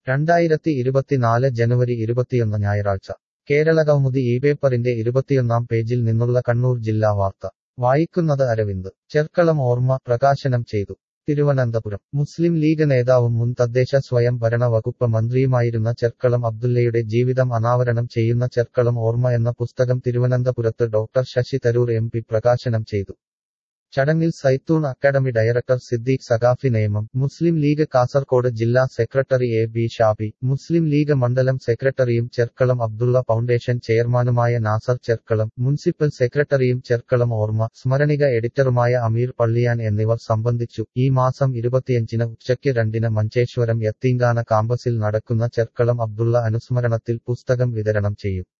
രണ്ടായിരത്തി ഇരുപത്തിനാല് ജനുവരി ഇരുപത്തിയൊന്ന് ഞായറാഴ്ച കേരളകൗമുദി ഈ പേപ്പറിന്റെ ഇരുപത്തിയൊന്നാം പേജിൽ നിന്നുള്ള കണ്ണൂർ ജില്ലാ വാർത്ത വായിക്കുന്നത് അരവിന്ദ് ചെർക്കളം ഓർമ്മ പ്രകാശനം ചെയ്തു തിരുവനന്തപുരം മുസ്ലിം ലീഗ് നേതാവും മുൻ തദ്ദേശ സ്വയം ഭരണ വകുപ്പ് മന്ത്രിയുമായിരുന്ന ചെർക്കളം അബ്ദുല്ലയുടെ ജീവിതം അനാവരണം ചെയ്യുന്ന ചെർക്കളം ഓർമ്മ എന്ന പുസ്തകം തിരുവനന്തപുരത്ത് doctor Shashi Tharoor M P പ്രകാശനം ചെയ്തു ചടങ്ങിൽ സൈത്തൂൺ അക്കാദമി ഡയറക്ടർ സിദ്ദീഖ് സഖാഫി നിയമം മുസ്ലിം ലീഗ് കാസർകോട് ജില്ലാ secretary A B Shabi Muslim League മണ്ഡലം സെക്രട്ടറിയും ചെർക്കളം അബ്ദുള്ള ഫൗണ്ടേഷൻ ചെയർമാനുമായ നാസർ ചെർക്കളം മുനിസിപ്പൽ സെക്രട്ടറിയും ചെർക്കളം ഓർമ്മ സ്മരണിക എഡിറ്ററുമായ അമീർ പള്ളിയാൻ എന്നിവർ സംബന്ധിച്ചു ഈ മാസം ഇരുപത്തിയഞ്ചിന് ഉച്ചയ്ക്ക് രണ്ടിന് മഞ്ചേശ്വരം യത്തീങ്കാന കാമ്പസിൽ നടക്കുന്ന ചെർക്കളം അബ്ദുള്ള അനുസ്മരണത്തിൽ പുസ്തകം വിതരണം ചെയ്യും